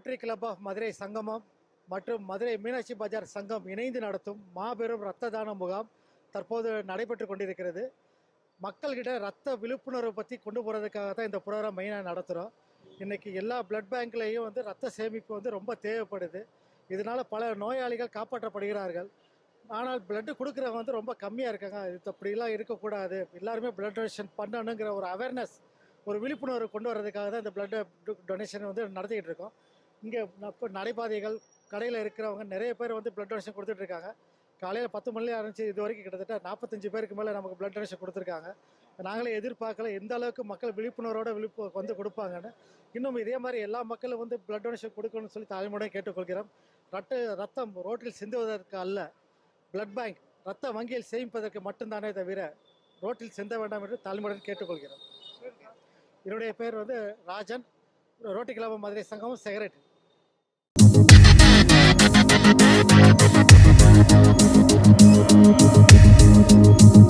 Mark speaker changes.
Speaker 1: Rotary club of Madurai சங்கமம் மற்றும் மதுரை மீனாட்சி பஜார் சங்கம் இணைந்து நடத்தும் மாபெரும் இரத்த தான முகாம் தற்போது நடைபெற்று கொண்டிருக்கிறது மக்கள்கிட்ட ரத்த விழிப்புணர்வு பற்றி கொண்டு போகிறதுக்காக தான் இந்த ப்ரோக்ராம் மெயினாக நடத்துகிறோம் இன்றைக்கி எல்லா பிளட் பேங்க்லேயும் வந்து ரத்த சேமிப்பு வந்து ரொம்ப தேவைப்படுது இதனால் பல நோயாளிகள் காப்பாற்றப்படுகிறார்கள் ஆனால் பிளட்டு கொடுக்குறவங்க வந்து ரொம்ப கம்மியாக இருக்காங்க இது அப்படிலாம் இருக்கக்கூடாது எல்லாருமே பிளட் டொனேஷன் பண்ணணுங்கிற ஒரு அவேர்னஸ் ஒரு விழிப்புணர்வு கொண்டு வர்றதுக்காக தான் இந்த பிளட் டொனேஷன் வந்து நடத்திக்கிட்டு இருக்கோம் இங்கே இப்போ நடைபாதைகள் கடையில் இருக்கிறவங்க நிறைய பேர் வந்து பிளட் டொனேஷன் கொடுத்துட்டு இருக்காங்க காலையில் பத்து மணிலே ஆரம்பிச்சு இது வரைக்கும் கிட்டத்தட்ட நாற்பத்தஞ்சு பேருக்கு மேலே நமக்கு பிளட் டொனேஷன் கொடுத்துருக்காங்க நாங்களே எதிர்பார்க்கல எந்த அளவுக்கு மக்கள் விழிப்புணர்வோட விழிப்பு வந்து கொடுப்பாங்கன்னு இன்னும் இதே மாதிரி எல்லா மக்களும் வந்து பிளட் டொனேஷன் கொடுக்கணும்னு சொல்லி தாழ்மையுடன் கேட்டுக்கொள்கிறோம் ரத்த ரத்தம் ரோட்டில் சிந்துவதற்கு அல்ல பிளட் பேங்க் ரத்த வங்கியில் சேமிப்பதற்கு மட்டும்தானே தவிர ரோட்டில் சிந்த வேண்டாம் என்று தாழ்மையுடன் கேட்டுக்கொள்கிறோம் என்னுடைய பேர் வந்து ராஜன் ரோட்டி கிளப் மதுரை சங்கம் செக்ரட்டரி
Speaker 2: Thank you.